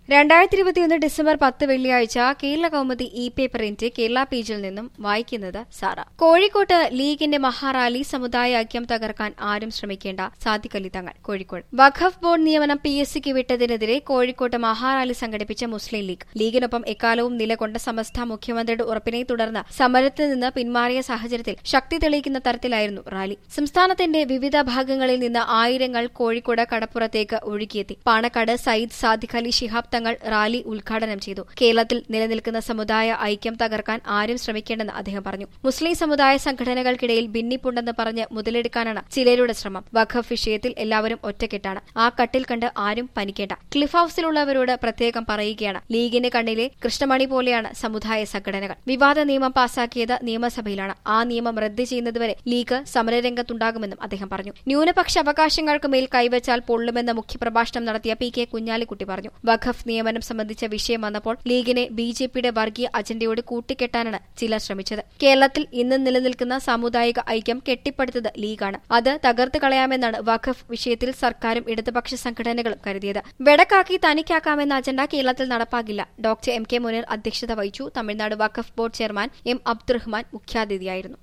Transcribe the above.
രണ്ടായിരത്തി ഇരുപത്തിയൊന്ന് ഡിസംബർ പത്ത് വെള്ളിയാഴ്ച കേരള കൗമുദി ഇ പേപ്പറിന്റെ കേരള പേജിൽ നിന്നും വായിക്കുന്നത് സാറ കോഴിക്കോട്ട് ലീഗിന്റെ മഹാറാലി സമുദായ ഐക്യം തകർക്കാൻ ആരും ശ്രമിക്കേണ്ട സാദിഖലി തങ്ങൾ കോഴിക്കോട് വഖഫ് ബോർഡ് നിയമനം പി എസ് സിക്ക് വിട്ടതിനെതിരെ കോഴിക്കോട്ട് മഹാറാലി സംഘടിപ്പിച്ച മുസ്ലിം ലീഗ് ലീഗിനൊപ്പം എക്കാലവും നിലകൊണ്ട സമസ്ത മുഖ്യമന്ത്രിയുടെ ഉറപ്പിനെ തുടർന്ന് സമരത്തിൽ നിന്ന് പിന്മാറിയ സാഹചര്യത്തിൽ ശക്തി തെളിയിക്കുന്ന തരത്തിലായിരുന്നു റാലി സംസ്ഥാനത്തിന്റെ വിവിധ ഭാഗങ്ങളിൽ നിന്ന് ആയിരങ്ങൾ കോഴിക്കോട് കടപ്പുറത്തേക്ക് ഒഴുകിയെത്തി പാണക്കാട് സയ്യിദ് സാദിഖ് അലി ശിഹാബ് തങ്ങൾ റാലി ഉദ്ഘാടനം ചെയ്തു കേരളത്തിൽ നിലനിൽക്കുന്ന സമുദായ ഐക്യം തകർക്കാൻ ആരും ശ്രമിക്കേണ്ടെന്ന് അദ്ദേഹം പറഞ്ഞു മുസ്ലിം സമുദായ സംഘടനകൾക്കിടയിൽ ഭിന്നിപ്പുണ്ടെന്ന് പറഞ്ഞ് മുതലെടുക്കാനാണ് ചിലരുടെ ശ്രമം വഖഫ് വിഷയത്തിൽ എല്ലാവരും ഒറ്റക്കെട്ടാണ് ആ കട്ടിൽ കണ്ട് ആരും പനിക്കേണ്ട ക്ലിഫ് ഹൌസിലുള്ളവരോട് പ്രത്യേകം പറയുകയാണ് ലീഗിന്റെ കണ്ണിലെ കൃഷ്ണമണി പോലെയാണ് സമുദായ സംഘടനകൾ വിവാദ നിയമം പാസാക്കിയത് നിയമസഭയിലാണ് ആ നിയമം റദ്ദ് ചെയ്യുന്നതുവരെ ലീഗ് സമരരംഗത്തുണ്ടാകുമെന്നും അദ്ദേഹം പറഞ്ഞു ന്യൂനപക്ഷ അവകാശങ്ങൾക്ക് മേൽ കൈവച്ചാൽ പൊള്ളുമെന്ന് മുഖ്യപ്രഭാഷണം നടത്തിയ പി കെ കുഞ്ഞാലിക്കുട്ടി പറഞ്ഞു വഖഫ് നിയമനം സംബന്ധിച്ച വിഷയം വന്നപ്പോൾ ലീഗിനെ ബി ജെ പിയുടെ വർഗീയ അജണ്ടയോട് കൂട്ടിക്കെട്ടാനാണ് ചിലർ ശ്രമിച്ചത് കേരളത്തിൽ ഇന്ന് നിലനിൽക്കുന്ന സാമുദായിക ഐക്യം കെട്ടിപ്പടുത്തത് ലീഗാണ് അത് തകർത്ത് കളയാമെന്നാണ് വഖഫ് വിഷയത്തിൽ സർക്കാരും ഇടതുപക്ഷ സംഘടനകളും കരുതിയത് വെടക്കാക്കി തനിക്കാക്കാമെന്ന അജണ്ട കേരളത്തിൽ നടപ്പാകില്ല ഡോക്ടർ എം കെ മുനീർ അധ്യക്ഷത വഹിച്ചു Tamil Nadu Waqf board chairman M Abdurahman മുഖ്യാതിഥിയായിരുന്നു